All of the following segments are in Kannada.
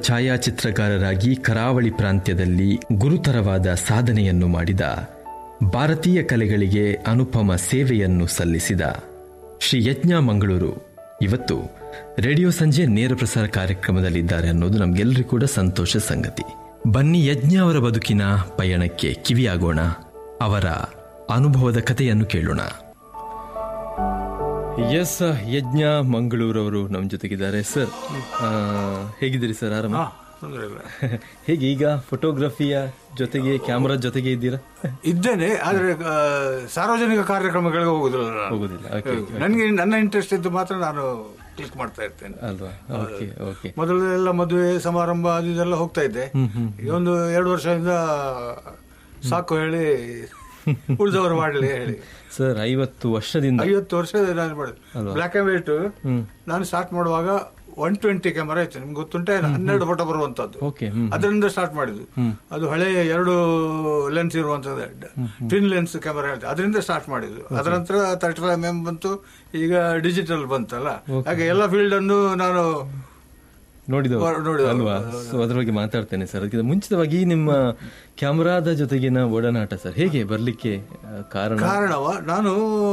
ಛಾಯಾಚಿತ್ರಕಾರರಾಗಿ ಕರಾವಳಿ ಪ್ರಾಂತ್ಯದಲ್ಲಿ ಗುರುತರವಾದ ಸಾಧನೆಯನ್ನು ಮಾಡಿದ ಭಾರತೀಯ ಕಲೆಗಳಿಗೆ ಅನುಪಮ ಸೇವೆಯನ್ನು ಸಲ್ಲಿಸಿದ ಶ್ರೀ ಯಜ್ಞ ಮಂಗಳೂರು ಇವತ್ತು ರೇಡಿಯೋ ಸಂಜೆ ನೇರ ಪ್ರಸಾರ ಕಾರ್ಯಕ್ರಮದಲ್ಲಿದ್ದಾರೆ ಅನ್ನೋದು ನಮಗೆಲ್ಲರಿಗೂ ಕೂಡ ಸಂತೋಷ ಸಂಗತಿ ಬನ್ನಿ ಯಜ್ಞ ಅವರ ಬದುಕಿನ ಪಯಣಕ್ಕೆ ಕಿವಿಯಾಗೋಣ ಅವರ ಅನುಭವದ ಕಥೆಯನ್ನು ಕೇಳೋಣ ಎಸ್ ಯಜ್ಞ ಮಂಗಳೂರವರು ನಮ್ಮ ಜೊತೆಗಿದ್ದಾರೆ ಸರ್ ಹೇಗಿದ್ದೀರಿ ಸರ್ ಆರಾಮ ತೊಂದರೆ ಇಲ್ಲ ಹೇಗೆ ಈಗ ಫೋಟೋಗ್ರಫಿಯ ಜೊತೆಗೆ ಕ್ಯಾಮರಾ ಜೊತೆಗೆ ಇದ್ದೀರಾ ಇದ್ದೇನೆ ಆದ್ರೆ ಆ, ಸಾರ್ವಜನಿಕ ಕಾರ್ಯಕ್ರಮಗಳಿಗೆ ಹೋಗುದಿಲ್ಲ ನಾನು. ಹೋಗುದಿಲ್ಲ ಓಕೆ ನನಗೆ ನನ್ನ ಇಂಟ್ರೆಸ್ಟ್ ಇದ್ದು ಮಾತ್ರ ನಾನು ಕ್ಲಿಕ್ ಮಾಡ್ತಾ ಇರ್ತೇನೆ ಅಲ್ವಾ ಓಕೆ ಓಕೆ ಮೊದಲೆಲ್ಲ ಮದುವೆ ಸಮಾರಂಭ ಅದು ಇದೆಲ್ಲ ಹೋಗ್ತಾ ಇದ್ದೆ ಈಗ ಒಂದು ಎರಡು ವರ್ಷದಿಂದ ಸಾಕು ಹೇಳಿ ಉಳಿದವರು ಮಾಡಲಿ ಹೇಳಿ ಸರ್ ಐವತ್ತು ವರ್ಷದಿಂದ ಐವತ್ತು ವರ್ಷ ನಾನು ಮಾಡಿದೆ ಬ್ಲಾಕ್ ಅಂಡ್ ವೈಟ್ ನಾನು ಸ್ಟಾರ್ಟ್ ಮಾಡುವಾಗ ಒನ್ ಟ್ವೆಂಟಿ ಕ್ಯಾಮರಾ ಇತ್ತು ನಿಮ್ಗೆ ಗೊತ್ತುಂಟೆ ಹನ್ನೆರಡು ಫೋಟೋ ಬರುವಂತದ್ದು ಓಕೆ ಹ್ಮ್ ಅದರಿಂದ ಸ್ಟಾರ್ಟ್ ಮಾಡಿದ್ದು ಅದು ಹಳೆಯ ಎರಡು ಲೆನ್ಸ್ ಇರುವಂತದ್ದು ಟ್ವಿನ್ ಲೆನ್ಸ್ ಕ್ಯಾಮರಾ ಹೇಳ್ತಾರೆ ಅದರಿಂದ ಸ್ಟಾರ್ಟ್ ಮಾಡಿದ್ದು ಅದರ ನಂತರ ತರ್ಟಿ ಫೈವ್ ಎಂ ಬಂತು ಈಗ ಡಿಜಿಟಲ್ ಬಂತಲ್ಲ ಹಾಗೆ ಎಲ್ಲ ಫೀಲ್ಡ್ ಅನ್ನು ನಾನು ನೋಡಿದವ ನೋಡಿದವ. ಅಲ್ವಾ ಸೊ ಅದ್ರ ಬಗ್ಗೆ ಮಾತಾಡ್ತೇನೆ ಸರ್ ಅದಕ್ಕಿಂತ ಮುಂಚಿತವಾಗಿ ನಿಮ್ಮ ಕ್ಯಾಮರಾದ ಜೊತೆಗಿನ ಒಡನಾಟ ಸರ್ ಹೇಗೆ ಬರ್ಲಿಕ್ಕೆ ಆ, ಕಾರಣ ಕಾರಣವ ನಾನು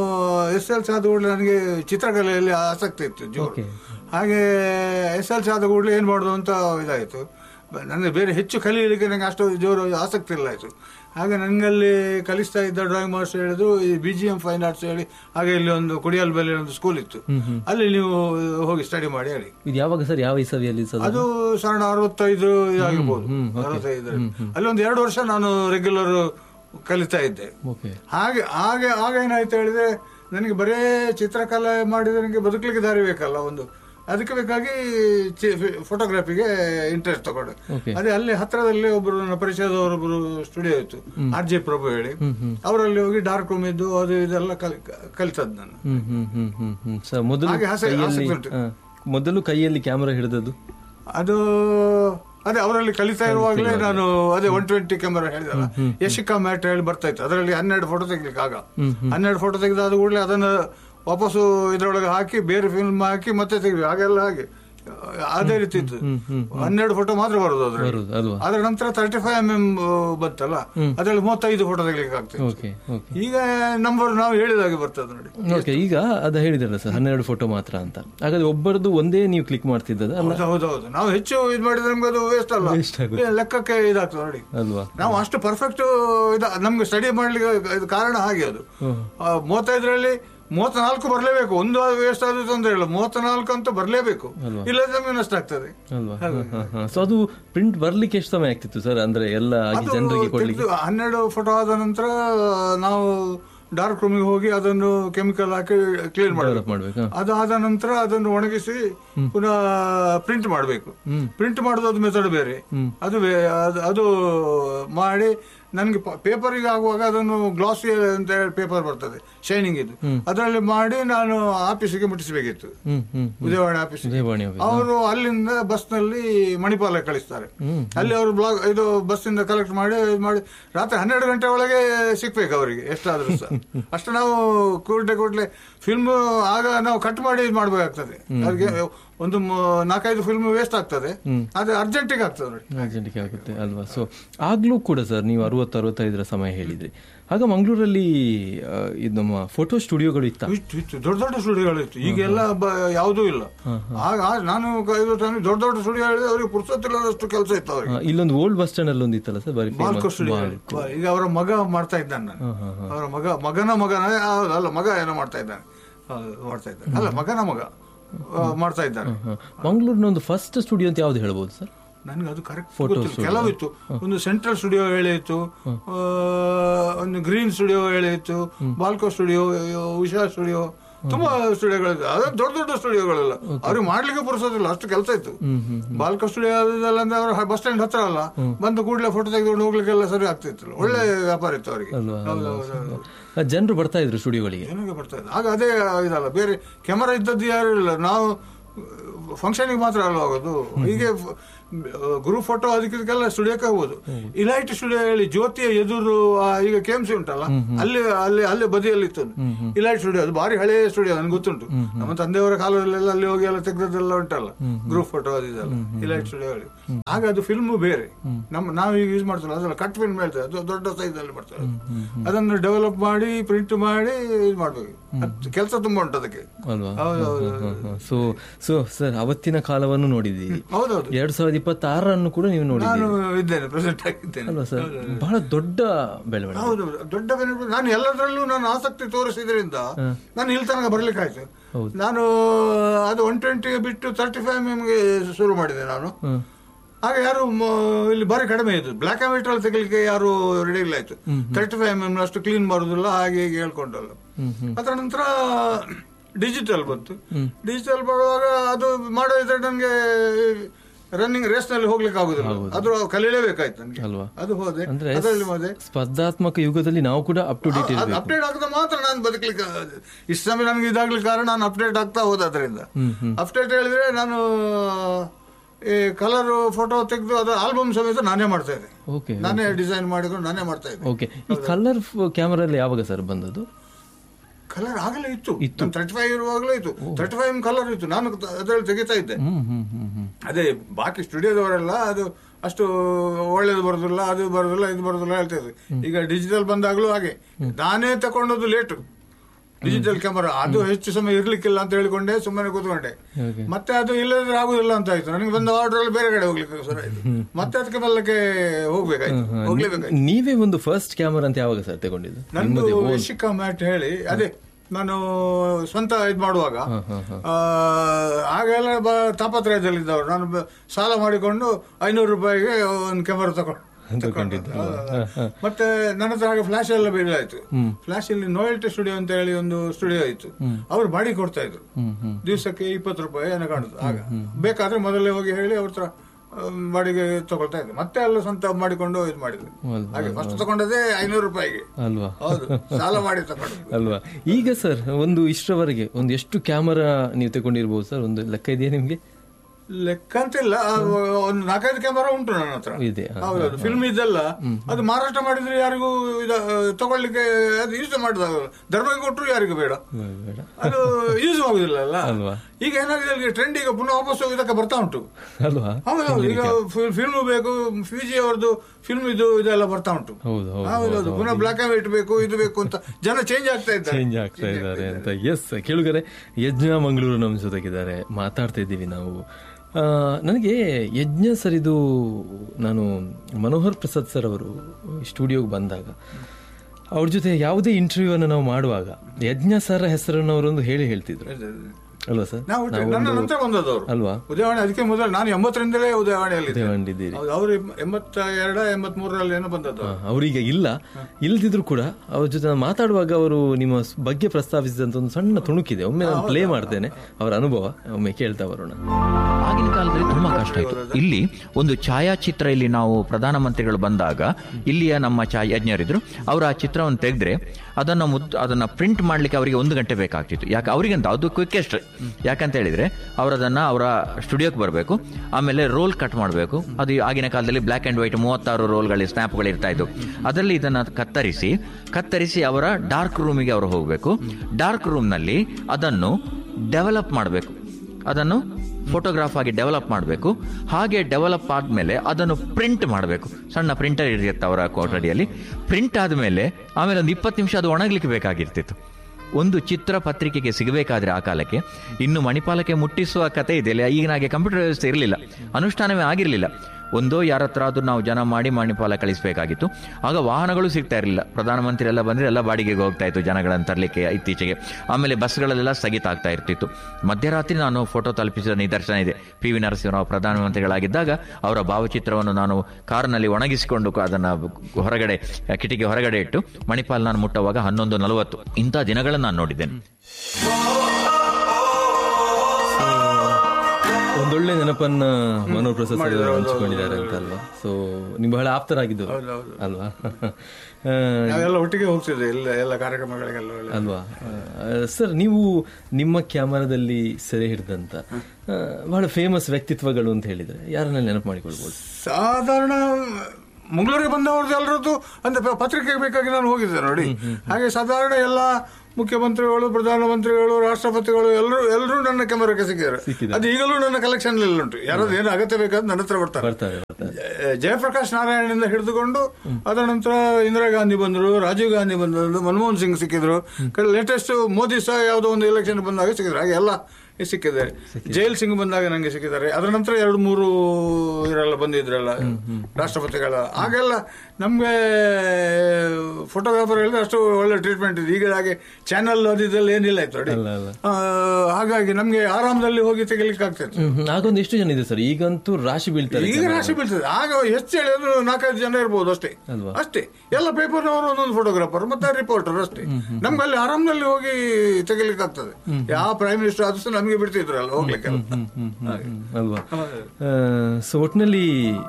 ಎಸ್ ಎಲ್ ಸಿ ಆದ ಕೂಡಲೇ ನನಗೆ ಚಿತ್ರಕಲೆಯಲ್ಲಿ ಆಸಕ್ತಿ ಇತ್ತು ಜೋರು ಹಾಗೆ ಎಸ್ ಎಲ್ ಸಿ ಆದ ಕೂಡಲೇ ಏನು ಮಾಡೋದು ಅಂತ ಇದಾಯಿತು ನನಗೆ ಬೇರೆ ಹೆಚ್ಚು ಕಲಿಯಲಿಕ್ಕೆ ನನಗೆ ಅಷ್ಟು ಜೋರು ಆಸಕ್ತಿ ಇಲ್ಲ ಆಯಿತು ಹಾಗೆ ನನಗಲ್ಲಿ ಕಲಿಸ್ತಾ ಇದ್ದ ಡ್ರಾಯಿಂಗ್ ಮಾಸ್ಟರ್ ಹೇಳಿದ್ರು ಈ B G M fine arts ಹೇಳಿ ಹಾಗೆ ಇಲ್ಲಿ ಒಂದು ಕುಡಿಯಲ್ ಬೆಲೆ ಒಂದು ಸ್ಕೂಲ್ ಇತ್ತು ಅಲ್ಲಿ ನೀವು ಹೋಗಿ ಸ್ಟಡಿ ಮಾಡಿ ಹೇಳಿ ಇದು ಯಾವಾಗ ಸರ್ ಯಾವ ಇಸವಿಯಲ್ಲಿ ಸರ್ ಅದು ಸಾಧಾರಣ ಅರವತ್ತೈದು ಇದಾಗಿರ್ಬೋದು ಅರವತ್ತೈದು ಅಲ್ಲಿ ಒಂದು ಎರಡು ವರ್ಷ ನಾನು ರೆಗ್ಯುಲರ್ ಕಲಿತಾ ಇದ್ದೆ ಓಕೆ ಹಾಗೆ ಹಾಗೆ ಆಗ ಏನಾಯ್ತು ಹೇಳಿದ್ರೆ ನನಗೆ ಬರೇ ಚಿತ್ರಕಲೆ ಮಾಡಿದ್ರೆ ನನಗೆ ಬದುಕಲಿಕ್ಕೆ ದಾರಿ ಬೇಕಲ್ಲ ಒಂದು ಅದಕ್ಕೆ ಬೇಕಾಗಿ ಫೋಟೋಗ್ರಫಿಗೆ ಇಂಟ್ರೆಸ್ಟ್ ತಗೊಂಡೆ Okay. ಅದೇ ಅಲ್ಲಿ ಹತ್ರದಲ್ಲಿ ಒಬ್ಬರು ನನ್ನ ಪರಿಚಯದವರೊಬ್ಬರು ಸ್ಟುಡಿಯೋ ಇತ್ತು ಆರ್ ಜೆ ಪ್ರಭು ಹೇಳಿ ಅವರಲ್ಲಿ ಹೋಗಿ ಡಾರ್ಕ್ ರೂಮ್ ಇದ್ದು ಅದು ಇದೆಲ್ಲ ಕಲಿ ಕಲಿತದ್ದು ನಾನು ಹ್ಮ್ ಹ್ಮ್ ಹ್ಮ್ ಹ್ಮ್ ಹ್ಮ್ ಸರ್ ಮೊದಲು ಹಾಗೆ ಆಸೆ- ಕೈಯಲ್ಲಿ ಆಸಕ್ತಿ ಉಂಟು. ಆ, ಮೊದಲು ಕೈಯಲ್ಲಿ ಕ್ಯಾಮರಾ ಹಿಡಿದದ್ದು ಅದು ಅದೇ ಅವರಲ್ಲಿ ಕಲಿತಾ ಇರುವಾಗಲೇ ನಾನು ಅದೇ ಒನ್ ಟ್ವೆಂಟಿ ಕ್ಯಾಮರಾ ಹೇಳಿದಲ್ಲ ಯಶಿಕಾ ಮ್ಯಾಟ್ ಹೇಳಿ ಬರ್ತಾ ಇತ್ತು ಅದರಲ್ಲಿ ಹನ್ನೆರಡು ಫೋಟೋ ತೆಗಿಲಿಕ್ಕೆ ಆಗ ಹನ್ನೆರಡು ಫೋಟೋ ತೆಗೆದಾದ ಕೂಡಲೇ ಅದನ್ನು ವಾಪಸ್ಸು ಇದರೊಳಗೆ ಹಾಕಿ ಬೇರೆ ಫಿಲ್ಮ್ ಹಾಕಿ ಮತ್ತೆ ತೆಗಿಬೇಕು ಹಾಗೆಲ್ಲ ಹಾಗೆ ಅದೇ ರೀತಿ ಇತ್ತು ಹನ್ನೆರಡು ಫೋಟೋ ಮಾತ್ರ ಬರೋದು ಅದ್ರಲ್ಲಿ ಬರುದು ಅಲ್ವಾ ಅದರ ನಂತರ ತರ್ಟಿ ಫೈವ್ ಎಂ ಎಂ ಬಂತಲ್ಲ ಅದರಲ್ಲಿ ಮೂವತ್ತೈದು ಫೋಟೋ ತೆಗಿಲಿಕ್ಕೆ ಆಗ್ತದೆ ಓಕೆ ಓಕೆ ಈಗ ನಂಬರ್ ನಾವು ಹೇಳಿದಾಗೆ ಬರ್ತದೆ ನೋಡಿ ಓಕೆ ಈಗ ಅದ ಹೇಳಿದ್ರಲ್ಲ ಸರ್ ಹನ್ನೆರಡು ಫೋಟೋ ಮಾತ್ರ ಅಂತ ಹಾಗಾದ್ರೆ ಒಬ್ಬರದು ಒಂದೇ ನೀವು ಕ್ಲಿಕ್ ಮಾಡ್ತಿದ್ದದ ಅಲ್ಲ ಹೌದು ಹೌದು ಹೌದು ನಾವು ಹೆಚ್ಚು ಇದು ಮಾಡಿದ್ರೆ ನಮ್ಗೆ ಅದು ವೇಸ್ಟ್ ಅಲ್ಲ Waste ಆಗುತ್ತೆ. ಏ, ಲೆಕ್ಕಕ್ಕೆ ಇದಾಗ್ತದೆ ನೋಡಿ ಅಲ್ವಾ ನಾವು ಅಷ್ಟು ಪರ್ಫೆಕ್ಟ್ ಇದ ನಮ್ಗೆ ಸ್ಟಡಿ ಮಾಡ್ಲಿಕ್ಕೆ ಇದು ಕಾರಣ ಹಾಗೆ ಅದು ಆ, ಮೂವತ್ತೈದರಲ್ಲಿ ಮೂವತ್ನಾಲ್ಕು ಬರಲೇಬೇಕು ಒಂದು ವೇಸ್ಟ್ ಆದ ತೊಂದರೆ ಇಲ್ಲ ಮೂವತ್ನಾಲ್ಕು ಅಂತ ಬರಲೇಬೇಕು ಇಲ್ಲದ್ರೆ ನಮಗೆ ನಷ್ಟ ಆಗ್ತದೆ ಅಲ್ವಾ ಸೊ ಅದು ಪ್ರಿಂಟ್ ಬರ್ಲಿಕ್ಕೆ ಎಷ್ಟು ಸಮಯ ಆಗ್ತಿತ್ತು ಸರ್ ಅಂದ್ರೆ ಎಲ್ಲ ಆಗಿ ಅದು ಜನರಿಗೆ ಕೊಡ್ಲಿಕ್ಕೆ ತೆಗ್ದು ಹನ್ನೆರಡು ಫೋಟೋ ಆದ ನಂತರ ನಾವು ಡಾರ್ಕ್ ರೂಮಿಗೆ ಹೋಗಿ ಅದನ್ನು ಕೆಮಿಕಲ್ ಹಾಕಿ ಕ್ಲೀನ್ ಮಾಡಬೇಕು ಮಾಡ್ಬೇಕಾ ಅದಾದ ನಂತರ ಅದನ್ನು ಒಣಗಿಸಿ ಪುನಃ ಪ್ರಿಂಟ್ ಮಾಡಬೇಕು ಪ್ರಿಂಟ್ ಮಾಡೋದು ಮೆಥಡ್ ಬೇರೆ ಅದು ಬೇ- ಅದು- ಅದು ಮಾಡಿ ನನಗೆ ಪೇಪರಿಗೆ ಆಗುವಾಗ ಅದನ್ನು ಗ್ಲಾಸಿ ಅಂತ ಹೇಳಿ ಪೇಪರ್ ಬರ್ತದೆ ಶೈನಿಂಗ್ ಇದು ಅದರಲ್ಲಿ ಮಾಡಿ ನಾನು ಆಫೀಸಿಗೆ ಮುಟ್ಟಿಸಬೇಕಿತ್ತು ಹ್ಮ್ ಹ್ಮ್ ಉದಯವಾಣಿ ಆಫೀಸಿಗೆ ದೇವಾಣಿ ಅವ್ರು. ಅವರು ಅಲ್ಲಿಂದ ಬಸ್ ನಲ್ಲಿ ಮಣಿಪಾಲ ಕಳಿಸ್ತಾರೆ ಅಲ್ಲಿ ಅವರು ಬ್ಲಾಗ್ ಇದು ಬಸ್ ಇಂದ ಕಲೆಕ್ಟ್ ಮಾಡಿ ಇದ್ ಮಾಡಿ ರಾತ್ರಿ ಹನ್ನೆರಡು ಗಂಟೆ ಒಳಗೆ ಸಿಕ್ಬೇಕು ಅವರಿಗೆ ಎಷ್ಟಾದ್ರೂ ಸಹ ಅಷ್ಟು ನಾವು ಕೂಡ್ಲೆ ಕೂಡ್ಲೆ ಫಿಲ್ಮ್ ಆಗ ನಾವು ಕಟ್ ಮಾಡಿ ಇದು ಮಾಡ್ಬೇಕಾಗ್ತದೆ ಅದಕ್ಕೆ ಒಂದು ಮ- ನಾಲ್ಕೈದು ಫಿಲ್ಮ್ ವೇಸ್ಟ್ ಆಗ್ತದೆ ಅದು ಅರ್ಜೆಂಟಿಗೆ ಆಗ್ತದೆ ನೋಡಿ ಅರ್ಜೆಂಟಿಗೆ ಆಗುತ್ತೆ ಅಲ್ವಾ ಸೊ ಆಗ್ಲೂ ಕೂಡ ಸರ್ ನೀವು ಅರವತ್ತು ಅರವತ್ತೈದರ ಸಮಯ ಹೇಳಿದ್ರಿ ಆಗ ಮಂಗಳೂರಲ್ಲಿ ಆ, ಇದು ನಮ್ಮ ಫೋಟೋ ಸ್ಟುಡಿಯೋಗಳು ಇತ್ತ ಇತ್ತು ಇತ್ತು ದೊಡ್ಡ ದೊಡ್ಡ ಸ್ಟುಡಿಯೋಗಳು ಇತ್ತು ಈಗೆಲ್ಲ ಬ- ಯಾವುದೂ ಇಲ್ಲ ಆಗ ಆ- ನಾನು ಇದು time ದೊಡ್ಡ ದೊಡ್ಡ ಸ್ಟುಡಿಯೋ ಹೇಳಿದ್ರೆ ಅವ್ರಿಗೆ ಪುರ್ಸೊತ್ತಿಲ್ಲದಷ್ಟು ಕೆಲಸ ಇತ್ತು ಅವ್ರಿಗೆ ಇಲ್ಲೊಂದು ಓಲ್ಡ್ ಬಸ್ ಸ್ಟ್ಯಾಂಡ್ ಅಲ್ಲಿ ಒಂದು ಇತ್ತಲ್ಲ ಸರ್ ಬರೀ ಬಾಲ್ಕೋ ಸ್ಟುಡಿಯೋ ಈಗ ಅವರ ಮಗ ಮಾಡ್ತಾ ಇದ್ದಾನೆ ನಾನು ಅವರ ಮಗ ಮಗನ ಮಗನ ಹೌದು, ಅಲ್ಲ ಮಗ ಏನೋ ಮಾಡ್ತಾ ಇದ್ದಾನೆ ಹೌದು, ಮಾಡ್ತಾ ಇದ್ದಾನೆ ಅಲ್ಲ ಮಗನ ಮಗ ಆ, ಮಾಡ್ತಾ ಇದ್ದಾನೆ ಮಂಗಳೂರಿನ ಒಂದು ಫಸ್ಟ್ ಸ್ಟುಡಿಯೋ ಅಂತ ಯಾವ್ದು ಹೇಳ್ಬೋದು ಸರ್ ನನಗೆ ಅದು ಕರೆಕ್ಟ್ ಗೊತ್ತಿಲ್ಲ ಕೆಲವು ಇತ್ತು ಒಂದು ಸೆಂಟ್ರಲ್ ಸ್ಟುಡಿಯೋ ಹೇಳಿ ಇತ್ತು ಆ, ಒಂದು ಗ್ರೀನ್ ಸ್ಟುಡಿಯೋ ಹೇಳಿ ಇತ್ತು ಬಾಲ್ಕೋ ಸ್ಟುಡಿಯೋ ಉಷಾ ಸ್ಟುಡಿಯೋ ತುಂಬಾ ಸ್ಟುಡಿಯೋಗಳಿದೆ ಅದು ದೊಡ್ಡ ದೊಡ್ಡ ಸ್ಟುಡಿಯೋಗಳೆಲ್ಲ ಅವ್ರಿಗೆ ಮಾಡ್ಲಿಕ್ಕೆ ಪುರ್ಸೋದಿಲ್ಲ ಅಷ್ಟು ಕೆಲಸ ಇತ್ತು ಬಾಲ್ಕೋ ಸ್ಟುಡಿಯೋ ಅದೆಲ್ಲ ಅಂದ್ರೆ ಅವ್ರ ಬಸ್ ಸ್ಟ್ಯಾಂಡ್ ಹತ್ರ ಅಲ್ಲ ಬಂದು ಕೂಡಲೇ ಫೋಟೋ ತೆಗೆದುಕೊಂಡು ಹೋಗ್ಲಿಕ್ಕೆಲ್ಲ ಸರಿ ಆಗ್ತಿತ್ತು ಒಳ್ಳೆ ವ್ಯಾಪಾರ ಇತ್ತು ಅವರಿಗೆ ಹೌದು, ಹೌದು, ಹೌದು. ಜನರು ಬರ್ತಾ ಇದ್ರು ಸ್ಟುಡಿಯೋಗಳಿಗೆ ಏನಾಗೆ ಬರ್ತಾ ಇದೆ ಆಗ ಅದೇ ಇದಲ್ಲ ಬೇರೆ ಕ್ಯಾಮರಾ ಇದ್ದದ್ದು ಯಾರು ಇಲ್ಲ ನಾವು ಫಂಕ್ಷನಿಗೆ ಮಾತ್ರ ಅಲ್ಲ ಹೋಗೋದು ಹೀಗೆ ಗುರು ಫೋಟೋ ಅದಕ್ಕೆಲ್ಲ ಸ್ಟುಡಿಯೋಕ್ಕೆ ಹೋಗ್ಬೋದು ಇಲೈಟ್ ಸ್ಟುಡಿಯೋ ಹೇಳಿ ಜ್ಯೋತಿಯ ಎದುರು ಆ, ಈಗ ಕೆಎಂಸಿ ಉಂಟಲ್ಲ ಅಲ್ಲಿ ಅಲ್ಲಿ ಅಲ್ಲಿ ಬದಿಯಲ್ಲಿ ಇತ್ತು ಇಲೈಟ್ ಸ್ಟುಡಿಯೋ ಅದು ಭಾರಿ ಹಳೆಯ ಸ್ಟುಡಿಯೋ ನನ್ಗೆ ಗೊತ್ತುಂಟು ನಮ್ಮ ತಂದೆಯವರ ಕಾಲದಲ್ಲೆಲ್ಲ ಅಲ್ಲಿ ಹೋಗಿ ಎಲ್ಲ ತೆಗೆದದ್ದೆಲ್ಲ ಉಂಟಲ್ಲ ಗ್ರೂಪ್ ಫೋಟೋ ಅದಿದೆಲ್ಲ ಇಲೈಟ್ ಸ್ಟುಡಿಯೋ ಹೇಳಿ ಆಗ ಅದು ಫಿಲ್ಮ್ ಬೇರೆ ನಮ್ಮ ನಾವು ಈಗ ಯೂಸ್ ಮಾಡ್ತೀವಿ ಅದೆಲ್ಲ ಕಟ್ ಫಿಲ್ಮ್ ಹೇಳ್ತೇವೆ ಅದು ದೊಡ್ಡ ಸೈಜ್ ಅಲ್ಲಿ ಮಾಡ್ತಾರೆ ಅದನ್ನು ಡೆವಲಪ್ ಮಾಡಿ ಪ್ರಿಂಟ್ ಮಾಡಿ ಇದು ಮಾಡ್ಬೇಕು ಕೆಲಸ ತುಂಬಾ ಉಂಟು ಅದಕ್ಕೆ ಅಲ್ವಾ ಹೌದು, ಹೌದು, ಸೊ ಸೊ ಸರ್ ಅವತ್ತಿನ ಕಾಲವನ್ನು ನೋಡಿದ್ದೀರಿ ಹೌದೌದು ಎರಡ್ ಸಾವಿರದ ಇಪ್ಪತ್ತಾರನ್ನು ಕೂಡ ನೀವು ನೋಡಿದ್ದೀರಿ ನಾನು ಇದ್ದೇನೆ ಪ್ರೆಸೆಂಟ್ ಆಗಿದ್ದೇನೆ ಅಲ್ವಾ ಸರ್ ಬಹಳ ದೊಡ್ಡ ಬೆಳವಣಿಗೆ ಹೌದು ದೊಡ್ಡ ಬೆನಿಫಿಟ್ ನಾನು ಎಲ್ಲದರಲ್ಲೂ ನಾನು ಆಸಕ್ತಿ ತೋರಿಸಿದ್ರಿಂದ ನಾನು ಇಲ್ಲಿ ತನಕ ಬರ್ಲಿಕ್ಕಾಯ್ತು ನಾನು ಅದು ಒನ್ ಟ್ವೆಂಟಿ ಬಿಟ್ಟು ತರ್ಟಿ ಫೈವ್ ಎಮ್ಗೆ ಶುರು ಮಾಡಿದೆ ನಾನು ಆಗ ಯಾರು ಮ- ಇಲ್ಲಿ ಬಾರಿ ಕಡಿಮೆ ಇದ್ದು ಬ್ಲಾಕ್ ಅಂಡ್ ವೈಟ್ ಅಲ್ಲಿ ತೆಗಿಲಿಕ್ಕೆ ಯಾರು ರೆಡಿ ಇಲ್ಲ ಆಯ್ತು ತರ್ಟಿ ಫೈವ್ ಎಮ್ ಅಷ್ಟು ಕ್ಲೀನ್ ಮಾಡುದಿಲ್ಲ ಹಾಗೆ ಹೀಗೆ ಹೇಳ್ಕೊಂಡಲ್ಲ ಅದರ ನಂತರ ಡಿಜಿಟಲ್ ಬಂತು ಡಿಜಿಟಲ್ ಬರುವಾಗ ಅದು ಮಾಡೋ ಇದ್ರೆ ನನಗೆ ರನ್ನಿಂಗ್ ರೇಸ್ ನಲ್ಲಿ ಹೋಗ್ಲಿಕ್ಕೆ ಆಗುದಿಲ್ಲ ಅದು ಕಲೀಲೇಬೇಕಾಯ್ತು ನನಗೆ ಅಲ್ವಾ ಅದು ಹೋದೆ ಅಂದ್ರೆ ಅದರಲ್ಲಿ ಹೋದೆ ಸ್ಪರ್ಧಾತ್ಮಕ ಯುಗದಲ್ಲಿ ನಾವು ಕೂಡ ಅಪ್ ಟು ಡೇಟ್ ಇರಬೇಕು ಅಪ್ಡೇಟ್ ಆಗದ ಮಾತ್ರ ನಾನು ಬದುಕಲಿಕ್ಕೆ ಇಷ್ಟು ಸಮಯ ನನಗೆ ಇದಾಗ್ಲಿಕ್ಕೆ ಕಾರಣ ನಾನು ಅಪ್ಡೇಟ್ ಆಗ್ತಾ ಹೋದ ಅದರಿಂದ ಅಪ್ಡೇಟ್ ಹೇಳಿದ್ರೆ ನಾನು ಈ ಕಲರ್ ಫೋಟೋ ತೆಗೆದು ಅದು ಆಲ್ಬಮ್ ಸಮೇತ ನಾನೇ ಮಾಡ್ತಾ ಇದ್ದೆ ಓಕೆ ನಾನೇ ಡಿಸೈನ್ ಮಾಡಿಕೊಂಡು ನಾನೇ ಮಾಡ್ತಾ ಇದ್ದೆ ಓಕೆ ಈ ಕಲರ್ ಕ್ಯಾಮರಾ ಯಾವಾಗ ಸರ್ ಬಂದದ್ದು ಕಲರ್ ಆಗಲೇ ಇತ್ತು ತರ್ಟಿ ಫೈವ್ ಇರುವಾಗಲೇ ಇತ್ತು ತರ್ಟಿ ಫೈವ್ ಕಲರ್ ಇತ್ತು ನಾನು ಅದರಲ್ಲಿ ತೆಗಿತಾ ಇದ್ದೆ ಹ್ಮ್ ಹ್ಮ್ ಹ್ಮ್ ಹ್ಮ್ ಅದೇ ಬಾಕಿ ಸ್ಟುಡಿಯೋದವರೆಲ್ಲ ಅದು ಅಷ್ಟು ಒಳ್ಳೇದು ಬರೋದಿಲ್ಲ ಅದು ಬರೋದಿಲ್ಲ ಇದು ಬರೋದಿಲ್ಲ ಹೇಳ್ತಾ ಇದ್ರು ಈಗ ಡಿಜಿಟಲ್ ಬಂದಾಗ್ಲೂ ಹಾಗೆ ನಾನೇ ತಗೊಂಡದ್ದು ಲೇಟು ಡಿಜಿಟಲ್ ಕ್ಯಾಮರಾ ಅದು ಹೆಚ್ಚು ಸಮಯ ಇರ್ಲಿಕ್ಕಿಲ್ಲ ಅಂತ ಹೇಳಿಕೊಂಡೆ ಸುಮ್ಮನೆ ಕೂತ್ಕೊಂಡೆ Okay. ಮತ್ತೆ ಅದು ಇಲ್ಲದ್ರೆ ಆಗುದಿಲ್ಲ ಅಂತ ಆಯ್ತು ನನಗೆ ಬಂದ ಆರ್ಡರ್ ಅಲ್ಲಿ ಬೇರೆ ಕಡೆ ಹೋಗ್ಲಿಕ್ಕೆ ಶುರು ಆಯ್ತು ಮತ್ತೆ ಅದಕ್ಕೆ ಬಲ್ಲಕ್ಕೆ ಹೋಗ್ಬೇಕಾಯ್ತು ಹೋಗ್ಲೇಬೇಕಾಯ್ತು ನೀವೇ ಒಂದು ಫಸ್ಟ್ ಕ್ಯಾಮರಾ ಅಂತ ಯಾವಾಗ ಸರ್ ತಗೊಂಡಿದ್ದು ನಂದು ಯಶಿಕಾ ಮ್ಯಾಟ್ ಹೇಳಿ ಅದೇ ನಾನು ಸ್ವಂತ ಇದು ಮಾಡುವಾಗ ಆ, ಆಗೆಲ್ಲ ಬ- ತಾಪತ್ರಯದಲ್ಲಿದ್ದವರು ನಾನು ಬ- ಸಾಲ ಮಾಡಿಕೊಂಡು ಐನೂರು ರೂಪಾಯಿಗೆ ಒಂದು ಕ್ಯಾಮರಾ ತಗೊಂಡು ತಗೊಂಡಿದ್ದು ಮತ್ತೆ ನನ್ನ ಹತ್ರ ಆಗ ಫ್ಲಾಶ್ ಎಲ್ಲ ಬೇರೆ ಆಯ್ತು ಫ್ಲಾಶ್ ಇಲ್ಲಿ ನೋಯಲ್ಟಿ ಸ್ಟುಡಿಯೋ ಅಂತ ಹೇಳಿ ಒಂದು ಸ್ಟುಡಿಯೋ ಇತ್ತು ಅವ್ರು ಬಾಡಿ ಕೊಡ್ತಾ ಇದ್ರು ಹ್ಮ್ ಹ್ಮ್ ದಿವಸಕ್ಕೆ ಇಪ್ಪತ್ತು ರೂಪಾಯಿ ಏನೋ ಕಾಣುತ್ತೆ ಆಗ ಬೇಕಾದ್ರೆ ಮೊದಲೇ ಹೋಗಿ ಹೇಳಿ ಅವ್ರ ಹತ್ರ ಆ, ಬಾಡಿಗೆ ತಗೊಳ್ತಾ ಇದ್ದೆ ಮತ್ತೆ ಎಲ್ಲ ಸ್ವಂತ ಮಾಡಿಕೊಂಡು ಇದು ಮಾಡಿದ್ರು ಅಲ್ವಾ ಹಾಗೆ ಫಸ್ಟ್ ತಗೊಂಡದೇ ಐನೂರು ರೂಪಾಯಿಗೆ ಅಲ್ವಾ ಹೌದು ಸಾಲ ಮಾಡಿ ತಗೊಂಡು ಅಲ್ವಾ ಈಗ ಸರ್ ಒಂದು ಇಷ್ಟರವರೆಗೆ ಒಂದು ಎಷ್ಟು ಕ್ಯಾಮರಾ ನೀವು ತಗೊಂಡಿರ್ಬೋದು ಸರ್ ಒಂದು ಲೆಕ್ಕ ಇದೆಯಾ ನಿಮ್ಗೆ ಲೆಕ್ಕ ಅಂತಿಲ್ಲ ಆ, ಒಂದು ನಾಲ್ಕೈದು ಕ್ಯಾಮರಾ ಉಂಟು ನನ್ನ ಹತ್ರ ಇದೆ ಹಾ. ಹೌದೌದು ಫಿಲ್ಮ್ ಇದೆಲ್ಲ ಅದು ಮಾರಾಟ ಮಾಡಿದ್ರೆ ಯಾರಿಗೂ ಇದ ತಗೊಳ್ಳಿಕ್ಕೆ ಅದು ಯೂಸ್ ಮಾಡಿದ ಧರ್ಮಕ್ಕೆ ಕೊಟ್ಟರು ಯಾರಿಗೂ ಬೇಡ ಬೇಡ ಅದು ಯೂಸ್ ಆಗುದಿಲ್ಲ ಅಲ್ಲ ಅಲ್ವಾ ಈಗ ಏನಾಗಿದೆ ಟ್ರೆಂಡ್ ಈಗ ಪುನಃ ವಾಪಸ್ ಇದಕ್ಕೆ ಬರ್ತಾ ಉಂಟು ಅಲ್ವಾ ಹೌದೌದು ಈಗ ಫಿಲ್ಮ್ ಬೇಕು ಫಿಜಿ ಅವ್ರದ್ದು ಫಿಲ್ಮ್ ಇದು ಇದೆಲ್ಲ ಬರ್ತಾ ಉಂಟು ಹೌದು ಹೌದು ಹೌದೌದು ಪುನಃ ಬ್ಲಾಕ್ ಅಂಡ್ ವೈಟ್ ಬೇಕು ಇದು ಬೇಕು ಅಂತ ಜನ ಚೇಂಜ್ ಆಗ್ತಾ ಇದ್ದಾರೆ ಚೇಂಜ್ ಆಗ್ತಾ ಇದ್ದಾರೆ ಅಂತ ಎಸ್ ಕೇಳುಗರೆ ಯಜ್ಞ ಮಂಗಳೂರು ನಮ್ಮ ಜೊತೆಗಿದ್ದಾರೆ ಮಾತಾಡ್ತಾ ಇದ್ದೀವಿ ನಾವು ಆ, ನನಗೆ ಯಜ್ಞ ಸರ್ ಇದು ನಾನು ಮನೋಹರ್ ಪ್ರಸಾದ್ ಸರ್ ಅವರು ಸ್ಟುಡಿಯೋಗೆ ಬಂದಾಗ ಅವ್ರ ಜೊತೆ ಯಾವುದೇ ಇಂಟರ್ವ್ಯೂ ಅನ್ನು ನಾವು ಮಾಡುವಾಗ ಯಜ್ಞ ಸರ್ ಹೆಸರನ್ನು ಅವರೊಂದು ಹೇಳಿ ಹೇಳ್ತಿದ್ರು ಅಲ್ವಾ ಸರ್ ನಾವು ನನ್ನ ನಂತರ ಬಂದದವರು ಅಲ್ವಾ ಉದಯವಾಣಿ ಅದಕ್ಕೆ ಮೊದಲು ನಾನು ಎಂಬತ್ತರಿಂದಲೇ ಉದಯವಾಣಿಯಲ್ಲಿ ತಗೊಂಡಿದ್ದೀರಿ ಹೌದು ಅವರು ಎಂಬತ್ತ ಎರಡ ಎಂಬತ್ ಮೂರರಲ್ಲಿ ಏನೋ ಬಂದದ್ದು ಅವರೀಗ ಇಲ್ಲ ಇಲ್ದಿದ್ರು ಕೂಡ ಅವ್ರ ಜೊತೆ ನಾನು ಮಾತಾಡುವಾಗ ಅವರು ನಿಮ್ಮ ಸ್- ಬಗ್ಗೆ ಪ್ರಸ್ತಾವಿಸಿದಂತ ಒಂದು ಸಣ್ಣ ತುಣುಕಿದೆ ಒಮ್ಮೆ ನಾನು ಪ್ಲೇ ಮಾಡ್ತೇನೆ ಅವರ ಅನುಭವ ಒಮ್ಮೆ ಕೇಳ್ತಾ ಬರೋಣ ಆಗಿನ ಕಾಲದಲ್ಲಿ ತುಂಬಾ ಕಷ್ಟ ಇತ್ತು ಇಲ್ಲಿ ಒಂದು ಛಾಯಾಚಿತ್ರ ಇಲ್ಲಿ ನಾವು ಪ್ರಧಾನಮಂತ್ರಿಗಳು ಬಂದಾಗ ಇಲ್ಲಿಯ ನಮ್ಮ ಛಾಯ ಯಜ್ಞರಿದ್ರು ಅವರು ಆ ಚಿತ್ರವನ್ನು ತೆಗೆದ್ರೆ ಅದನ್ನ ಮುದ್ ಅದನ್ನ ಪ್ರಿಂಟ್ ಮಾಡ್ಲಿಕ್ಕೆ ಅವರಿಗೆ ಒಂದು ಗಂಟೆ ಬೇಕಾಗ್ತಿತ್ತು ಯಾಕೆ ಅವರಿಗಂತ ಅದು ಕ್ವಿಕೆಸ್ಟ್ ಯಾಕಂತ ಹೇಳಿದ್ರೆ ಅವರು ಅದನ್ನ ಅವರ ಸ್ಟುಡಿಯೋಕ್ಕೆ ಬರಬೇಕು ಆಮೇಲೆ ರೋಲ್ ಕಟ್ ಮಾಡಬೇಕು ಅದು ಆಗಿನ ಕಾಲದಲ್ಲಿ ಬ್ಲ್ಯಾಕ್ ಅಂಡ್ ವೈಟ್ ಮೂವತ್ತಾರು ರೋಲ್ಗಳು ಸ್ನ್ಯಾಪ್ಗಳು ಇರ್ತಾ ಇತ್ತು ಅದರಲ್ಲಿ ಇದನ್ನ ಕತ್ತರಿಸಿ ಕತ್ತರಿಸಿ ಅವರ ಡಾರ್ಕ್ ರೂಮಿಗೆ ಅವರು ಹೋಗಬೇಕು ಡಾರ್ಕ್ ರೂಮ್ನಲ್ಲಿ ಅದನ್ನು ಡೆವಲಪ್ ಮಾಡಬೇಕು ಅದನ್ನು ಫೋಟೋಗ್ರಾಫ್ ಆಗಿ ಡೆವಲಪ್ ಮಾಡಬೇಕು ಹಾಗೆ ಡೆವಲಪ್ ಆದಮೇಲೆ ಅದನ್ನು ಪ್ರಿಂಟ್ ಮಾಡಬೇಕು ಸಣ್ಣ ಪ್ರಿಂಟರ್ ಇರುತ್ತೆ ಅವರ ಕೊಠಡಿಯಲ್ಲಿ ಪ್ರಿಂಟ್ ಆದಮೇಲೆ ಆಮೇಲೆ ಒಂದು ಇಪ್ಪತ್ತು ನಿಮಿಷ ಅದು ಒಣಗಲಿಕ್ಕೆ ಬೇಕಾಗಿರ್ತಿತ್ತು ಒಂದು ಚಿತ್ರ ಪತ್ರಿಕೆಗೆ ಸಿಗಬೇಕಾದ್ರೆ ಆ ಕಾಲಕ್ಕೆ ಇನ್ನು ಮಣಿಪಾಲಕ್ಕೆ ಮುಟ್ಟಿಸುವ ಕತೆ ಇದೆಯಲ್ಲ ಈಗಿನಾಗೆ ಕಂಪ್ಯೂಟರ್ ವ್ಯವಸ್ಥೆ ಇರಲಿಲ್ಲ ಅನುಷ್ಠಾನವೇ ಆಗಿರಲಿಲ್ಲ ಒಂದೋ ಯಾರ ಹತ್ರ ಆದ್ರೂ ನಾವು ಜನ ಮಾಡಿ ಮಣಿಪಾಲ ಕಳಿಸಬೇಕಾಗಿತ್ತು ಆಗ ವಾಹನಗಳು ಸಿಗ್ತಾ ಇರಲಿಲ್ಲ ಪ್ರಧಾನಮಂತ್ರಿ ಎಲ್ಲ ಬಂದ್ರೆ ಎಲ್ಲ ಬಾಡಿಗೆಗೆ ಹೋಗ್ತಾ ಇತ್ತು ಜನಗಳನ್ನು ತರಲಿಕ್ಕೆ ಇತ್ತೀಚೆಗೆ ಆಮೇಲೆ ಬಸ್ಗಳಲ್ಲೆಲ್ಲ ಸ್ಥಗಿತ ಆಗ್ತಾ ಇರ್ತಿತ್ತು ಮಧ್ಯರಾತ್ರಿ ನಾನು ಫೋಟೋ ತಲುಪಿಸಿದ ನಿದರ್ಶನ ಇದೆ ಪಿ ವಿ ನರಸಿಂಹರಾವ್ ಪ್ರಧಾನಮಂತ್ರಿಗಳಾಗಿದ್ದಾಗ ಅವರ ಭಾವಚಿತ್ರವನ್ನು ನಾನು ಕಾರಿನಲ್ಲಿ ಒಣಗಿಸಿಕೊಂಡು ಅದನ್ನ ಹೊರಗಡೆ ಕಿಟಿಕಿ ಹೊರಗಡೆ ಇಟ್ಟು ಮಣಿಪಾಲ್ ನಾನು ಮುಟ್ಟುವಾಗ ಹನ್ನೊಂದು ನಲವತ್ತು ಇಂಥ ದಿನಗಳನ್ನು ನಾನು ನೋಡಿದ್ದೇನೆ ಒಂದೊಳ್ಳೆ ನೆನಪನ್ನ ಮನೋಹರ್ ಪ್ರಸಾದ್ ಸರ್ ಅವರು ಹಂಚಿಕೊಂಡಿದ್ದಾರೆ ಅಂತ ಅಲ್ವಾ ಸೊ ನೀವು ಬಹಳ ಆಪ್ತರಾಗಿದ್ದು ಅಲ್ವಾ ಆ, ನಾವೆಲ್ಲ ಒಟ್ಟಿಗೆ ಹೋಗ್ತಿದ್ದೆ ಎಲ್ಲ ಎಲ್ಲ ಕಾರ್ಯಕ್ರಮಗಳಿಗೆಲ್ಲ ಒಳ್ಳೆ ಅಲ್ವಾ ಆ, ಸರ್ ನೀವು ನಿಮ್ಮ ಕ್ಯಾಮರಾದಲ್ಲಿ ಸೆರೆ ಹಿಡಿದಂತ ಆ, ಬಹಳ ಫೇಮಸ್ ವ್ಯಕ್ತಿತ್ವಗಳು ಅಂತ ಹೇಳಿದ್ರೆ ಯಾರನ್ನ ನೆನಪು ಮಾಡಿಕೊಳ್ಬೋದು ಸಾಧಾರಣ ಮಂಗಳೂರಿಗೆ ಬಂದವ್ರದ್ದು ಎಲ್ಲರದ್ದು ಅಂದ್ರೆ ಪ- ಪತ್ರಿಕೆಗೆ ಬೇಕಾಗಿ ನಾನು ಹೋಗಿದ್ದೆ ನೋಡಿ ಹಾಗೆ ಸಾಧಾರಣ ಎಲ್ಲ ಮುಖ್ಯಮಂತ್ರಿಗಳು ಪ್ರಧಾನಮಂತ್ರಿಗಳು ರಾಷ್ಟ್ರಪತಿಗಳು ಎಲ್ಲರೂ ಎಲ್ಲರೂ ನನ್ನ ಕ್ಯಾಮರಾಕ್ಕೆ ಸಿಕ್ಕಿದ್ದಾರೆ ಅದು ಈಗಲೂ ನನ್ನ ಕಲೆಕ್ಷನ್ ಉಂಟು ಯಾರಾದ್ರು ಏನು ಅಗತ್ಯ ಬೇಕಾದ್ರೆ ನನ್ನ ಹತ್ರ ಬರ್ತಾರೆ ಬರ್ತಾರೆ ಬರ್ತಾರೆ ಜಯ- ಜಯಪ್ರಕಾಶ್ ನಾರಾಯಣನಿಂದ ಹಿಡಿದುಕೊಂಡು ಅದರ ನಂತರ ಇಂದಿರಾ ಗಾಂಧಿ ಬಂದರು ರಾಜೀವ್ ಗಾಂಧಿ ಬಂದರು ಮನಮೋಹನ್ ಸಿಂಗ್ ಸಿಕ್ಕಿದ್ರು ಲೇಟೆಸ್ಟ್ ಮೋದಿ ಸಹ ಯಾವುದೋ ಒಂದು ಎಲೆಕ್ಷನ್ ಬಂದಾಗ ಸಿಕ್ಕಿದ್ರು ಹಾಗೆ ಎಲ್ಲ ಸಿಕ್ಕಿದ್ದಾರೆ ಜೈಲ್ ಸಿಂಗ್ ಬಂದಾಗ ನಂಗೆ ಸಿಕ್ಕಿದ್ದಾರೆ ಅದರ ನಂತರ ಎರಡು ಮೂರು ಇವರೆಲ್ಲ ಬಂದಿದ್ರಲ್ಲ ರಾಷ್ಟ್ರಪತಿಗಳ ಹಾಗೆಲ್ಲ ನಮ್ಗೆ ಫೋಟೋಗ್ರಾಫರ್ ಹೇಳಿದ್ರೆ ಅಷ್ಟು ಒಳ್ಳೆ ಟ್ರೀಟ್ಮೆಂಟ್ ಇದೆ ಈಗ ಹಾಗೆ ಚಾನಲ್ ಅದಿದೆಲ್ಲ ಏನಿಲ್ಲ ಆಯ್ತು ನೋಡಿ ಅಲ್ಲ, ಅಲ್ಲ. ಆ, ಹಾಗಾಗಿ ನಮ್ಗೆ ಆರಾಮದಲ್ಲಿ ಹೋಗಿ ತೆಗಿಲಿಕ್ಕೆ ಆಗ್ತದೆ ಹ್ಮ್, ಹ್ಮ್. ಆಗೊಂದು ಎಷ್ಟು ಜನ ಇದೆ ಸರ್ ಈಗಂತೂ ರಾಶಿ ಬೀಳ್ತಾರೆ ಈಗ ರಾಶಿ ಬೀಳ್ತದೆ ಆಗ ಹೆಚ್ಚು ಹೇಳಿದ್ರು ನಾಲ್ಕೈದು ಜನ ಇರ್ಬೋದು ಅಷ್ಟೇ ಅಲ್ವಾ? ಅಷ್ಟೇ ಎಲ್ಲ ಪೇಪರ್ನವರು ಒಂದೊಂದು ಫೋಟೋಗ್ರಾಫರ್ ಮತ್ತೆ ರಿಪೋರ್ಟರ್ ಅಷ್ಟೇ ನಮ್ಗೆ ಅಲ್ಲಿ ಆರಾಮದಲ್ಲಿ ಹೋಗಿ ತೆಗಿಲಿಕ್ಕೆ ಆಗ್ತದೆ ಯಾವ ಪ್ರೈಮ್ ಮಿನಿಸ್ಟರ್ ಅದು ಸಹ ನಮಗೆ ಬಿಡ್ತಿದ್ರಲ್ಲ ಹೋಗ್ಲಿಕ್ಕೆ ಹಾಗೆ. ಅಲ್ವಾ ಸೊ ಒಟ್ಟಿನಲ್ಲಿ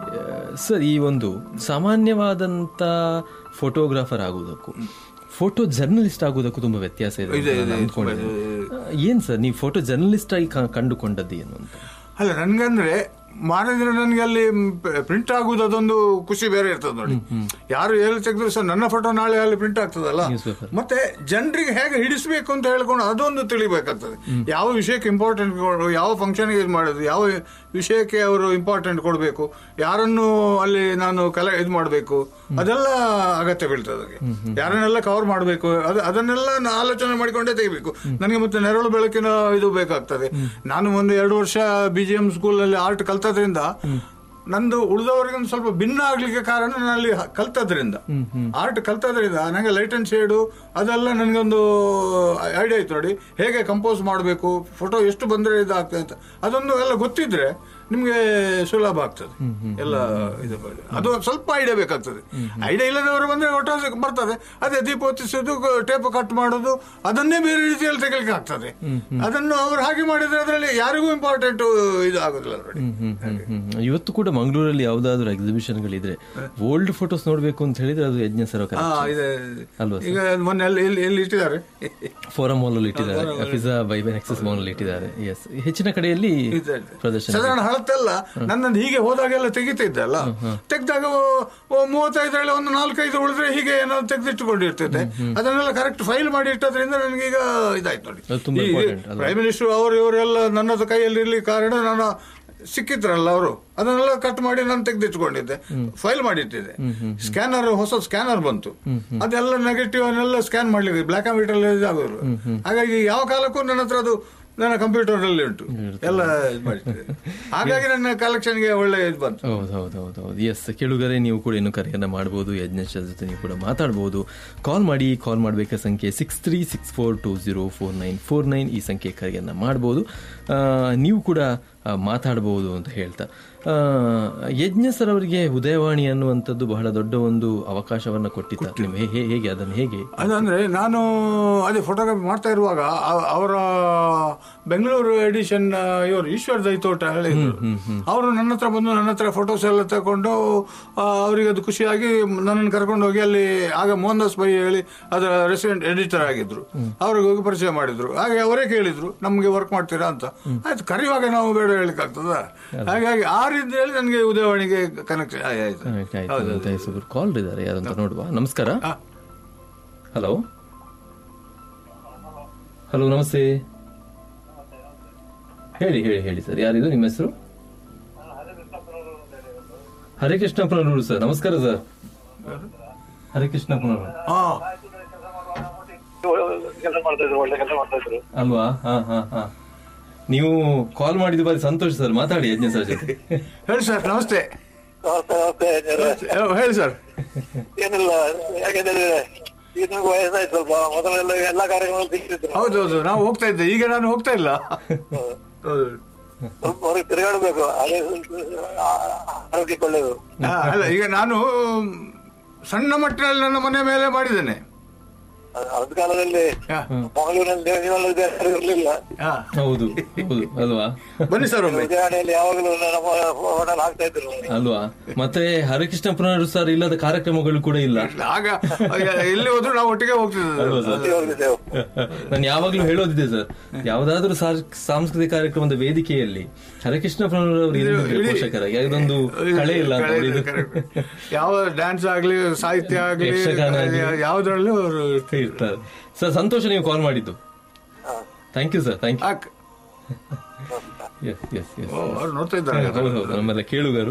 ಸರ್ ಈ ಒಂದು ಸಾಮಾನ್ಯವಾದಂತ ಫೋಟೋಗ್ರಾಫರ್ ಆಗುವುದಕ್ಕೂ ಫೋಟೋ ಜರ್ನಲಿಸ್ಟ್ ಆಗುವುದಕ್ಕೂ ತುಂಬಾ ವ್ಯತ್ಯಾಸ ಇದೆ ಅಂತ ನಾನು ಅಂದ್ಕೊಂಡಿದ್ದೀನಿ. ಆ, ಏನ್ ಸರ್ ನೀವು ಫೋಟೋ ಜರ್ನಲಿಸ್ಟ್ ಆಗಿ ಕ- ಕಂಡುಕೊಂಡದ್ದು ಏನು ಅಂತ ಅಲ್ಲ ನನ್ಗಂದ್ರೆ ಮಾಡಿದ್ರೆ ನನಗೆ ಅಲ್ಲಿ ಪ್ರಿಂಟ್ ಆಗುದು ಅದೊಂದು ಖುಷಿ ಬೇರೆ ಇರ್ತದೆ ನೋಡಿ ಯಾರು ಎಲ್ಲಿ ತೆಗೆದ್ರು ಸಹ ನನ್ನ ಫೋಟೋ ನಾಳೆ ಅಲ್ಲಿ ಪ್ರಿಂಟ್ ಆಗ್ತದಲ್ಲ Newspaper. ಮತ್ತೆ ಜನರಿಗೆ ಹೇಗೆ ಹಿಡಿಸ್ಬೇಕು ಅಂತ ಹೇಳ್ಕೊಂಡು ಅದೊಂದು ತಿಳಿಬೇಕಾಗ್ತದೆ ಯಾವ ವಿಷಯಕ್ಕೆ ಇಂಪಾರ್ಟೆಂಟ್ ಯಾವ ಫಂಕ್ಷನ್ಗೆ ಇದು ಮಾಡೋದು ಯಾವ ವಿಷಯಕ್ಕೆ ಅವರು ಇಂಪಾರ್ಟೆಂಟ್ ಕೊಡಬೇಕು ಯಾರನ್ನು ಅಲ್ಲಿ ನಾನು ಕಲೆ ಇದು ಮಾಡಬೇಕು ಅದೆಲ್ಲ ಅಗತ್ಯ ಬೀಳ್ತದೆ ಅದಕ್ಕೆ ಯಾರನ್ನೆಲ್ಲ ಕವರ್ ಮಾಡಬೇಕು ಅದು ಅದನ್ನೆಲ್ಲ ನಾನು ಆಲೋಚನೆ ಮಾಡಿಕೊಂಡೇ ತೆಗಿಬೇಕು ನನಗೆ ಮತ್ತೆ ನೆರಳು ಬೆಳಕಿನ ಇದು ಬೇಕಾಗ್ತದೆ ನಾನು ಒಂದು ಎರಡು ವರ್ಷ ಬಿ ಜಿ ಎಂ ಸ್ಕೂಲಲ್ಲಿ ಆರ್ಟ್ ಕಲ್ತದ್ರಿಂದ ನಂದು ಉಳಿದವರಿಗೆ ಒಂದು ಸ್ವಲ್ಪ ಭಿನ್ನ ಆಗ್ಲಿಕ್ಕೆ ಕಾರಣ ನಾನು ಅಲ್ಲಿ ಹ- ಕಲ್ತದ್ರಿಂದ ಆರ್ಟ್ ಕಲ್ತದ್ರಿಂದ ನನಗೆ ಲೈಟ್ ಅಂಡ್ ಶೇಡು ಅದೆಲ್ಲ ನನಗೊಂದು ಐಡಿಯಾ ಇತ್ತು ನೋಡಿ ಹೇಗೆ ಕಂಪೋಸ್ ಮಾಡಬೇಕು ಫೋಟೋ ಎಷ್ಟು ಬಂದ್ರೆ ಇದಾಗ್ತದೆ ಅಂತ ಅದೊಂದು ಎಲ್ಲ ಗೊತ್ತಿದ್ರೆ ನಿಮ್ಗೆ ಸುಲಭ ಆಗ್ತದೆ ಎಲ್ಲ ಇದು ಮಾಡಿ. ಅದು ಒಂದ್ ಸ್ವಲ್ಪ ಐಡಿಯಾ ಬೇಕಾಗ್ತದೆ ಐಡಿಯಾ ಇಲ್ಲದವರು ಬಂದ್ರೆ ಒಟ್ಟಾರೆ ಬರ್ತದೆ ಅದೇ ದೀಪ ಹೊತ್ತಿಸೋದು ಟೇಪ್ ಕಟ್ ಮಾಡೋದು ಅದನ್ನೇ ಬೇರೆ ರೀತಿಯಲ್ಲಿ ತೆಗಿಲಿಕ್ಕೆ ಆಗ್ತದೆ ಅದನ್ನು ಅವ್ರು ಹಾಗೆ ಮಾಡಿದ್ರೆ ಅದರಲ್ಲಿ ಯಾರಿಗೂ ಇಂಪಾರ್ಟೆಂಟ್ ಇದು ಆಗೋದಿಲ್ಲ ನೋಡಿ ಹ್ಮ್, ಹ್ಮ್, ಹ್ಮ್. ಇವತ್ತು ಕೂಡ ಮಂಗಳೂರಲ್ಲಿ ಯಾವ್ದಾದ್ರು ಎಕ್ಸಿಬಿಷನ್ ಗಳಿದ್ರೆ ಓಲ್ಡ್ ಫೋಟೋಸ್ ನೋಡ್ಬೇಕು ಅಂತ ಹೇಳಿದ್ರೆ ಅದು ಯಜ್ಞ ಸರ್ ಹಾ ಇದೆ ಅಲ್ವಾ ಈಗ ಮೊನ್ನೆ ಎಲ್ಲಿ ಎಲ್ಲಿ ಎಲ್ಲಿ ಇಟ್ಟಿದ್ದಾರೆ ಫೋರಂ ಮಾಲ್ ಅಲ್ಲಿ ಇಟ್ಟಿದ್ದಾರೆ ಫಿಜಾ ಬೈಬನ್ ಎಕ್ಸಸ್ ಮಾಲ್ ಅಲ್ಲಿ ಇಟ್ಟಿದ್ದಾರೆ ಎಸ್ ಹೆಚ್ಚಿನ ಕಡೆಯಲ್ಲಿ ಇದೆ. ಪ್ರದರ್ಶನ ಸಾಧಾರಣ ಹಳತ್ತೆಲ್ಲ ನನ್ನದು ಹೀಗೆ ಹೋದಾಗೆಲ್ಲ ತೆಗಿತಿದ್ದೆ ಅಲ್ಲ ತೆಗ್ದಾಗ ಓ- ಓ ಮೂವತ್ತೈದರಲ್ಲಿ ಒಂದು ನಾಲ್ಕೈದು ಉಳಿದ್ರೆ ಹೀಗೆ ಏನಾದ್ರು ತೆಗೆದಿಟ್ಟುಕೊಂಡಿರ್ತಿದ್ದೆ ಅದನ್ನೆಲ್ಲ ಕರೆಕ್ಟ್ ಫೈಲ್ ಮಾಡಿ ಇಟ್ಟದ್ರಿಂದ ನನಗೀಗ ಇದಾಯ್ತು ನೋಡಿ ಅದು ತುಂಬಾ important ಅಲ್ವಾ? ಪ್ರೈಮ್ ಮಿನಿಸ್ಟರ್ ಅವರು ಇವರೆಲ್ಲ ನನ್ನದು ಕೈಯಲ್ಲಿ ಇರ್ಲಿಕ್ಕೆ ಕಾರಣ ನಾನು ಸಿಕ್ಕಿದ್ರಲ್ಲ ಅವರು ಅದನ್ನೆಲ್ಲ ಕಟ್ ಮಾಡಿ ನಾನು ತೆಗೆದಿಟ್ಕೊಂಡಿದ್ದೆ ಫೈಲ್ ಮಾಡಿಟ್ಟಿದ್ದೆ ಸ್ಕ್ಯಾನರ್ ಹೊಸ ಸ್ಕ್ಯಾನರ್ ಬಂತು ಅದೆಲ್ಲ ನೆಗೆಟಿವ್ ಅನ್ನೆಲ್ಲ ಸ್ಕ್ಯಾನ್ ಮಾಡ್ಲಿಕ್ಕೆ ಬ್ಲಾಕ್ ಅಂಡ್ ವೈಟ್ ಅಲ್ಲಿ ಇದಾಗೋರು ಹಾಗಾಗಿ ಯಾವ ಕಾಲಕ್ಕೂ ನನ್ನ ಹತ್ರ ಅದು ನನ್ನ ಕಂಪ್ಯೂಟರ್ ಅಲ್ಲಿ ಉಂಟು ಎಲ್ಲ ಇದ್ ಮಾಡಿಟ್ಟಿದೆ ಹಾಗಾಗಿ ನನ್ನ ಕಲೆಕ್ಷನ್ಗೆ ಒಳ್ಳೆ ಇದು ಬಂತು ಹೌದು ಹೌದು ಹೌದು ಹೌದು ಎಸ್ ಕೇಳುಗರೆ ನೀವು ಕೂಡ ಇನ್ನು ಕರೆಯನ್ನ ಮಾಡಬಹುದು ಯಜ್ಞೇಶ್ ಜೊತೆ ನೀವು ಕೂಡ ಮಾತಾಡಬಹುದು ಕಾಲ್ ಮಾಡಿ ಕಾಲ್ ಮಾಡಬೇಕಾದ ಸಂಖ್ಯೆ six three six four two zero four nine four nine ಈ ಸಂಖ್ಯೆ ಕರೆಯನ್ನ ಮಾಡಬಹುದು ಆ, ನೀವು ಕೂಡ ಆ, ಮಾತಾಡಬಹುದು ಅಂತ ಹೇಳ್ತಾ ಆ, ಯಜ್ಞ ಸರ್ ಅವರಿಗೆ ಉದಯವಾಣಿ ಅನ್ನುವಂಥದ್ದು ಬಹಳ ದೊಡ್ಡ ಒಂದು ಅವಕಾಶವನ್ನ ಕೊಟ್ಟಿತ್ತ ನಿಮ್ಗೆ ಹೇ- ಹೇ- ಹೇಗೆ ಅದನ್ನು ಹೇಗೆ ಅದಂದ್ರೆ ನಾನು ಅದೇ ಫೋಟೋಗ್ರಫಿ ಮಾಡ್ತಾ ಇರುವಾಗ ಅ- ಅವರ ಬೆಂಗಳೂರು ಎಡಿಷನ್ ಇವರು ಈಶ್ವರ್ ದೈತೋಟ ಹೇಳಿದ್ರು ಅವರು ನನ್ನ ಹತ್ರ ಬಂದು ನನ್ನ ಹತ್ರ ಫೋಟೋಸ್ ಎಲ್ಲ ತಗೊಂಡು ಆ, ಅವರಿಗೆ ಅದು ಖುಷಿಯಾಗಿ ನನ್ನನ್ನು ಕರ್ಕೊಂಡು ಹೋಗಿ ಅಲ್ಲಿ ಆಗ ಮೋಹನ್ ದಾಸ್ ಬೈ ಹೇಳಿ ಅದರ ರೆಸಿಡೆಂಟ್ ಎಡಿಟರ್ ಆಗಿದ್ರು ಅವ್ರಿಗೆ ಹೋಗಿ ಪರಿಚಯ ಮಾಡಿದ್ರು ಹಾಗೆ ಅವರೇ ಕೇಳಿದ್ರು ನಮ್ಗೆ ವರ್ಕ್ ಮಾಡ್ತೀರಾ ಅಂತ ಆಯ್ತು ಕರೆಯುವಾಗ ನಾವು ಬೇಡ ಹೇಳಿಕ್ ಆಗ್ತದ ಹಾಗಾಗಿ ಆ ರೀತಿ ಹೇಳಿ ನನಗೆ ಉದಯವಾಣಿಗೆ ಕನೆಕ್ಷನ್ ಆಯ್ತು ಕಾಲ್ ಇದ್ದಾರೆ ಯಾರಂತ ನೋಡುವ ನಮಸ್ಕಾರ ಹಾ. ಹಲೋ ಹಲೋ ನಮಸ್ತೆ ಹೇಳಿ ಹೇಳಿ ಹೇಳಿ ಸರ್ ಯಾರಿದು ನಿಮ್ಮ ಹೆಸರು ಹರಿಕೃಷ್ಣಪ್ಪನವರು ಸರ್ ನಮಸ್ಕಾರ ಸರ್ ಹರಿಕೃಷ್ಣಪ್ಪನವರು ಹಾ ಕೆಲಸ ಮಾಡ್ತಾ ಇದ್ರು ಒಳ್ಳೆ ಕೆಲಸ ಮಾಡ್ತಾ ಇದ್ರು ಅಲ್ವಾ ಹಾ ಹಾ ಹಾ ನೀವು ಕಾಲ್ ಮಾಡಿದ ಬಾರಿ ಸಂತೋಷ ಸರ್ ಮಾತಾಡಿ ಯಜ್ಞ ಸರ್ ಜೊತೆ ಹೇಳಿ ಸರ್ ನಮಸ್ತೆ ನಮಸ್ತೆ ನಮಸ್ತೆ ಏ, ಹೇಳಿ ಸರ್ ಏನಿಲ್ಲ ಯಾಕೆಂದ್ರೆ ಈಗ ನಿಮ್ಗೆ ವಯಸ್ಸಾಯ್ತು ಸ್ವಲ್ಪ ಮೊದಲೆಲ್ಲ ಎಲ್ಲಾ ಕಾರ್ಯಕ್ರಮ ಸಿಗ್ತಿದ್ರು ಹೌದೌದು ನಾವು ಹೋಗ್ತಾ ಇದ್ದೆ ಈಗ ನಾನು ಹೋಗ್ತಾ ಇಲ್ಲ ಹೌದು. ಸ್ವಲ್ಪ ಹೊರಗೆ ತಿರುಗಾಡಬೇಕು ಅದೇ ಆರೋಗ್ಯಕ್ಕೆ ಒಳ್ಳೇದು ಆ, ಅಲ್ಲ ಈಗ ನಾನು ಸಣ್ಣ ಮಟ್ಟಿನಲ್ಲಿ ನನ್ನ ಮನೆ ಮೇಲೆ ಮಾಡಿದ್ದೇನೆ ಅದ ಕಾಲದಲ್ಲಿ ಹಾ. ಮಂಗಳೂರಿನಲ್ಲಿ ನೀವೆಲ್ಲ ಇರಲಿಲ್ಲ ಹಾ. ಹೌದು ಹೌದು ಅಲ್ವಾ ಬನ್ನಿ ಸರ್ ಒಮ್ಮೆ ವಿಜಯವಾಣಿಯಲ್ಲಿ ಯಾವಾಗಲೂ ನಮ್ಮ ಹೋಟೆಲ್ ಹಾಕ್ತಾ ಇದ್ರು ಅಲ್ವಾ ಮತ್ತೆ ಹರಿಕೃಷ್ಣಪ್ಪನವರು ಸರ್ ಇಲ್ಲದ ಕಾರ್ಯಕ್ರಮಗಳು ಕೂಡ ಇಲ್ಲ ಆಗ ಎಲ್ಲಿ ಹೋದ್ರು ನಾವು ಒಟ್ಟಿಗೆ ಹೋಗ್ತಿದ್ವಿ ಅಲ್ವಾ ಸರ್ ಹೋಗಿದ್ದೆವು ನಾನು ಯಾವಾಗ್ಲೂ ಹೇಳೋದಿದೆ ಸರ್ ಯಾವ್ದಾದ್ರು ಸಾರ್- ಸಾಂಸ್ಕೃತಿಕ ಕಾರ್ಯಕ್ರಮದ ವೇದಿಕೆಯಲ್ಲಿ ಹರಕೃಷ್ಣಪ್ಪನವರು ಇರಲಿದ್ರೆ ಪೋಷಕರಾಗಿ ಅದೊಂದು ಕಳೆ ಇಲ್ಲ ಅಂತ ನೋಡಿ ಇದು. ಯಾವ ಡ್ಯಾನ್ಸ್ ಆಗ್ಲಿ ಸಾಹಿತ್ಯ ಆಗ್ಲಿ ಯಕ್ಷಗಾನ ಆಗ್ಲಿ. ಯಾವ್ದ್ರಲ್ಲೂ ಅವರು ಇರ್ತಾರೆ ಸರ್ ಸಂತೋಷ ನೀವು ಕಾಲ್ ಮಾಡಿದ್ದು ಥ್ಯಾಂಕ್ ಯು ಸರ್ ಥ್ಯಾಂಕ್ ಹಾಕ್. ಯು ಎಸ್ ಎಸ್ ಎಸ್ ಓ, ಅವ್ರು ನೋಡ್ತಾ ಇದ್ದಾರೆ ಹೌದು ಹೌದು ನಮ್ಮೆಲ್ಲ ಕೇಳುಗರು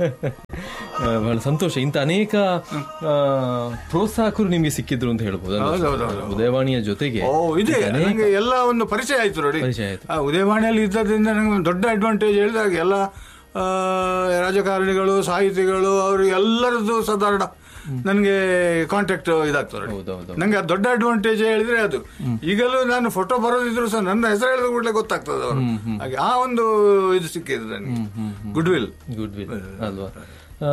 ಆ, ಬಹಳ ಸಂತೋಷ ಇಂಥ ಅನೇಕ ಆ, ಪ್ರೋತ್ಸಾಹಕರು ನಿಮಗೆ ಸಿಕ್ಕಿದ್ರು ಅಂತ ಹೇಳ್ಬೋದು ಅಲ್ವಾ ಹೌದು, ಸರ್? ಹೌದು, ಹೌದು. ಉದಯವಾಣಿಯ ಜೊತೆಗೆ ಓ ಇದೆ ಇಂಥ ಅನೇಕ- ನನಗೆ ಎಲ್ಲ ಒಂದು ಪರಿಚಯ ಆಯ್ತು ನೋಡಿ ಪರಿಚಯ ಆಯ್ತು. ಆ, ಉದಯವಾಣಿಯಲ್ಲಿ ಇದ್ದದ್ರಿಂದ ನನಗೆ ಒಂದು ದೊಡ್ಡ ಅಡ್ವಾಂಟೇಜ್ ಹೇಳಿದಾಗ ಎಲ್ಲ ಆ, ರಾಜಕಾರಣಿಗಳು ಸಾಹಿತಿಗಳು ಅವರು ಎಲ್ಲರದ್ದು ಸಾಧಾರಣ ನನಗೆ ಕಾಂಟ್ಯಾಕ್ಟ್ ಇದಾಗ್ತದೆ ನೋಡಿ. ಹೌದು, ಹೌದು. ನಂಗೆ ಅದು ದೊಡ್ಡ ಅಡ್ವಾಂಟೇಜ್ ಹೇಳಿದ್ರೆ ಅದು ಈಗಲೂ ನಾನು ಫೋಟೋ ಬರೋದಿದ್ರು ಸಹ ನನ್ನ ಹೆಸರು ಹೇಳಿದ ಕೂಡಲೇ ಗೊತ್ತಾಗ್ತದೆ ಅವರು ಹಾಗೆ ಆ ಒಂದು ಇದು ಸಿಕ್ಕಿದೆ ನನಗೆ ಗುಡ್ ವಿಲ್ ಗುಡ್ ವಿಲ್ ಅಲ್ವಾ ಆ,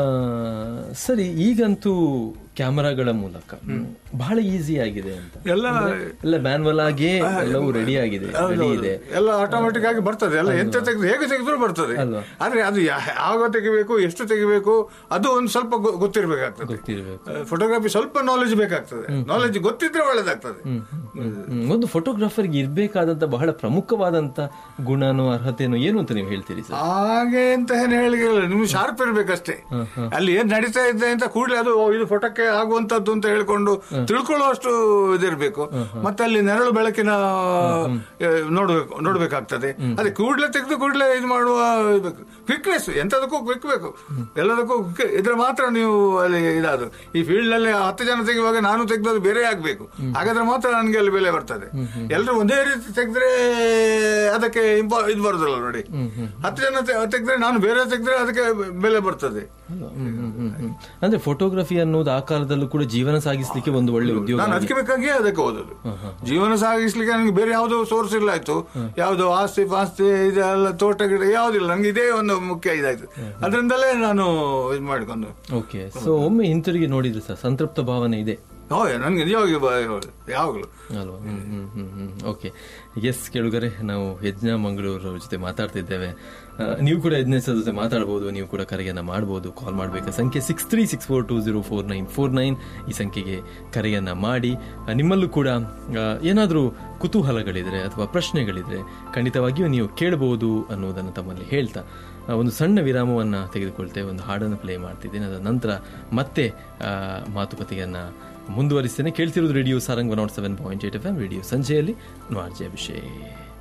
ಸರಿ ಈಗಂತೂ ಕ್ಯಾಮರಾಗಳ ಮೂಲಕ ಬಹಳ ಈಸಿ ಆಗಿದೆ ಅಂತ ಎಲ್ಲ ಎಲ್ಲ ಮ್ಯಾನ್ವಲ್ ಆಗಿ ಎಲ್ಲವೂ ರೆಡಿ ಆಗಿದೆ ರೆಡಿ ಇದೆ ಎಲ್ಲ ಆಟೋಮೆಟಿಕ್ ಆಗಿ ಬರ್ತದೆ ಎಲ್ಲ ಎಂತ ತೆಗೆದು ಹೇಗೆ ತೆಗೆದ್ರು ಬರ್ತದೆ ಅಲ್ವಾ? ಆದ್ರೆ ಅದು ಯಾ- ಯಾವಾಗ ತೆಗಿಬೇಕು ಎಷ್ಟು ತೆಗಿಬೇಕು ಅದು ಒಂದು ಸ್ವಲ್ಪ ಗೊ- ಗೊತ್ತಿರ್ಬೇಕಾಗ್ತದೆ ಗೊತ್ತಿರಬೇಕು ಫೋಟೋಗ್ರಫಿ ಸ್ವಲ್ಪ ನಾಲೆಜ್ ಬೇಕಾಗ್ತದೆ ನಾಲೆಜ್ ಗೊತ್ತಿದ್ರೆ ಒಳ್ಳೇದಾಗ್ತದೆ ಒಂದು ಫೋಟೋಗ್ರಾಫರ್ಗೆ ಇರ್ಬೇಕಾದಂತ ಬಹಳ ಪ್ರಮುಖವಾದಂತ ಗುಣನೋ ಅರ್ಹತೆನೋ ಏನು ಅಂತ ನೀವು ಹೇಳ್ತೀರಿ ಸರ್ ಹಾಗೆ ಅಂತ ಏನು ಹೇಳಿಲ್ಲ ನಿಮ್ಗೆ ಶಾರ್ಪ್ ಇರ್ಬೇಕಷ್ಟೇ ಅಲ್ಲಿ ಏನ್ ನಡೀತಾ ಇದೆ ಅಂತ ಕೂಡಲೇ ಅದು ಓ, ಇದು ಫೋಟೋಕ್ಕೆ ಆಗುವಂತದ್ದು ಅಂತ ಹೇಳ್ಕೊಂಡು ತಿಳ್ಕೊಳ್ಳುವಷ್ಟು ಇದಿರ್ಬೇಕು ಮತ್ತೆ ಅಲ್ಲಿ ನೆರಳು ಬೆಳಕಿನ ಆ, ನೋಡ್ಬೇಕು ನೋಡ್ಬೇಕಾಗ್ತದೆ ಅದೇ ಕೂಡಲೇ ತೆಗೆದು ಕೂಡಲೇ ಇದು ಮಾಡುವ ಕ್ವಿಕ್ನೆಸ್ ಎಂತದಕ್ಕೂ ಕ್ವಿಕ್ ಬೇಕು ಎಲ್ಲದಕ್ಕೂ quick ಇದ್ರೆ ಮಾತ್ರ ನೀವು ಅಲ್ಲಿ ಇದಾದ್ರು ಈ ಫೀಲ್ಡ್ ನಲ್ಲಿ ಹತ್ತು ಜನ ತೆಗೆಯುವಾಗ ನಾನು ತೆಗೆದದ್ದು ಬೇರೆ ಆಗ್ಬೇಕು ಹಾಗಾದ್ರೆ ಮಾತ್ರ ನನಗೆ ಅಲ್ಲಿ ಬೆಲೆ ಬರ್ತದೆ ಎಲ್ಲರೂ ಒಂದೇ ರೀತಿ ತೆಗೆದ್ರೆ ಅದಕ್ಕೆ ಇಂಪ ಇದು ಬರುದಿಲ್ಲ ನೋಡಿ ಹತ್ತು ಜನ ತೆ- ತೆಗೆದ್ರೆ ನಾನು ಬೇರೆ ತೆಗೆದ್ರೆ ಅದಕ್ಕೆ ಬೆಲೆ ಬರ್ತದೆ ಹ್ಮ್, ಹ್ಮ್, ಹ್ಮ್, ಹ್ಮ್. ಅಂದ್ರೆ ಫೋಟೋಗ್ರಫಿ ಅನ್ನೋದು ಆ ಕಾಲದಲ್ಲೂ ಕೂಡ ಜೀವನ ಸಾಗಿಸ್ಲಿಕ್ಕೆ ಒಂದು ಒಳ್ಳೆ ಉದ್ಯೋಗ ನಾನು ಅದಕ್ಕೆ ಬೇಕಾಗಿ ಅದಕ್ಕೆ ಓದೋದು ಜೀವನ ಸಾಗಿಸ್ಲಿಕ್ಕೆ ನನಗೆ ಬೇರೆ ಯಾವುದೋ ಸೋರ್ಸ್ ಇಲ್ಲ ಆಯ್ತು ಯಾವ್ದು ಆಸ್ತಿ ಪಾಸ್ತಿ ಇದೆಲ್ಲ ತೋಟ ಗಿಡ ಯಾವುದಿಲ್ಲ ನಂಗೆ ಇದೇ ಒಂದು ಮುಖ್ಯ ಇದಾಯ್ತು ಅದರಿಂದಲೇ ನಾನು ಇದು ಮಾಡಿಕೊಂಡು ಓಕೆ ಸೊ ಒಮ್ಮೆ ಹಿಂತಿರುಗಿ ನೋಡಿದ್ರೆ ಸರ್ ಸಂತೃಪ್ತ ಭಾವನೆ ಇದೆ ಹೋ ನನಗೆ ನಿಜವಾಗಿ ಯಾವಾಗಲೂ ಅಲ್ವಾ ಹ್ಮ್ ಹ್ಮ್ ಹ್ಮ್ ಹ್ಮ್ ಓಕೆ ಎಸ್ ಕೇಳುಗರೆ ನಾವು ಯಜ್ಞ ಮಂಗಳೂರು ಜೊತೆ ಮಾತಾಡ್ತಿದ್ದೇವೆ ಆ, ನೀವು ಕೂಡ ಯಜ್ಞ ಸರ್ ಜೊತೆ ಮಾತಾಡ್ಬೋದು ನೀವು ಕೂಡ ಕರೆಯನ್ನ ಮಾಡ್ಬೋದು ಕಾಲ್ ಮಾಡಬೇಕು ಸಂಖ್ಯೆ six three six four two zero four nine four nine ಈ ಸಂಖ್ಯೆಗೆ ಕರೆಯನ್ನ ಮಾಡಿ ಆ, ನಿಮ್ಮಲ್ಲೂ ಕೂಡ ಏನಾದರೂ ಕುತೂಹಲಗಳಿದ್ರೆ ಅಥವಾ ಪ್ರಶ್ನೆಗಳಿದ್ರೆ ಖಂಡಿತವಾಗಿಯೂ ನೀವು ಕೇಳಬಹುದು ಅನ್ನೋದನ್ನು ತಮ್ಮಲ್ಲಿ ಹೇಳ್ತಾ ಆ, ಒಂದು ಸಣ್ಣ ವಿರಾಮವನ್ನು ತೆಗೆದುಕೊಳ್ತೇವೆ ಒಂದು ಹಾಡನ್ನು ಪ್ಲೇ ಮಾಡ್ತಿದ್ದೇನೆ ಅದರ ನಂತರ ಮತ್ತೆ ಆ, ಮಾತುಕತೆಯನ್ನ ಮುಂದುವರಿಸ್ತೇನೆ ಕೇಳ್ತಿರೋದು radio Sarang one nought seven point eight F M radio ಸಂಜೆಯಲ್ಲಿ ನಾರ್ಜೆ ಅಭಿಷೇಕ್